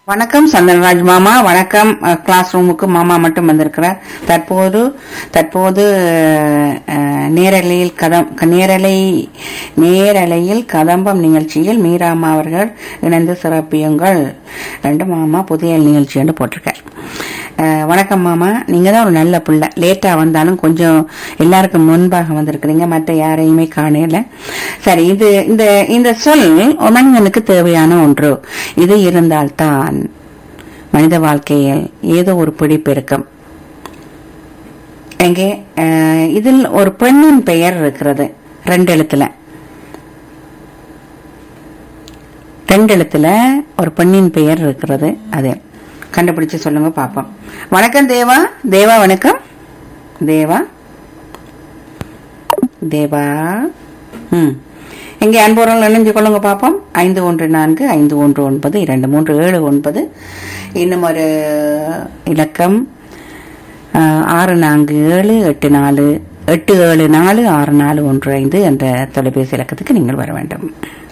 வணக்கம் சந்திரராஜ் மாமா வணக்கம் அஹ், கிளாஸ் ரூமுக்கு மாமா மட்டும் வந்திருக்கிறார் தற்போது தற்போது அஹ், நேரலையில் கதம் நேரலை நேரலையில் கதம்பம் நிகழ்ச்சியில் மீராமா அவர்கள் இணைந்து சிறப்பியுங்கள் ரெண்டு மாமா புதிய நிகழ்ச்சி என்று போட்டிருக்கார் அஹ், வணக்கம் மாமா நீங்க தான் ஒரு நல்ல பிள்ளை லேட்டா வந்தாலும் கொஞ்சம் எல்லாருக்கும் முன்பாக வந்திருக்கிறீங்க மற்ற யாரையுமே காணல சரி இது இந்த இந்த சொல் மனிதனுக்கு தேவையான ஒன்று இது இருந்தால்தான் மனித வாழ்க்கையில் ஏதோ ஒரு பிடிப்பு இருக்கும் எங்கே அஹ், இதில் ஒரு பெண்ணின் பெயர் இருக்கிறது ரெண்டு எழுத்துல ரெண்டு எழுத்துல ஒரு பெண்ணின் பெயர் இருக்கிறது அது கண்டுபிடிச்சு சொல்லுங்க பாப்போம் வணக்கம் தேவா தேவா வணக்கம் தேவா தேவா ம் எங்கே அன்புறவர்கள் இணைஞ்சு கொள்ளுங்க பார்ப்போம் ஐந்து ஒன்று நான்கு ஐந்து ஒன்று ஒன்பது இரண்டு மூன்று ஏழு ஒன்பது இன்னும் ஒரு இலக்கம் ஆஹ், ஆறு நான்கு ஏழு எட்டு நாலு எட்டு ஏழு நாலு ஆறு நாலு ஒன்று ஐந்து என்ற தொலைபேசி இலக்கத்துக்கு நீங்கள் வர வேண்டும்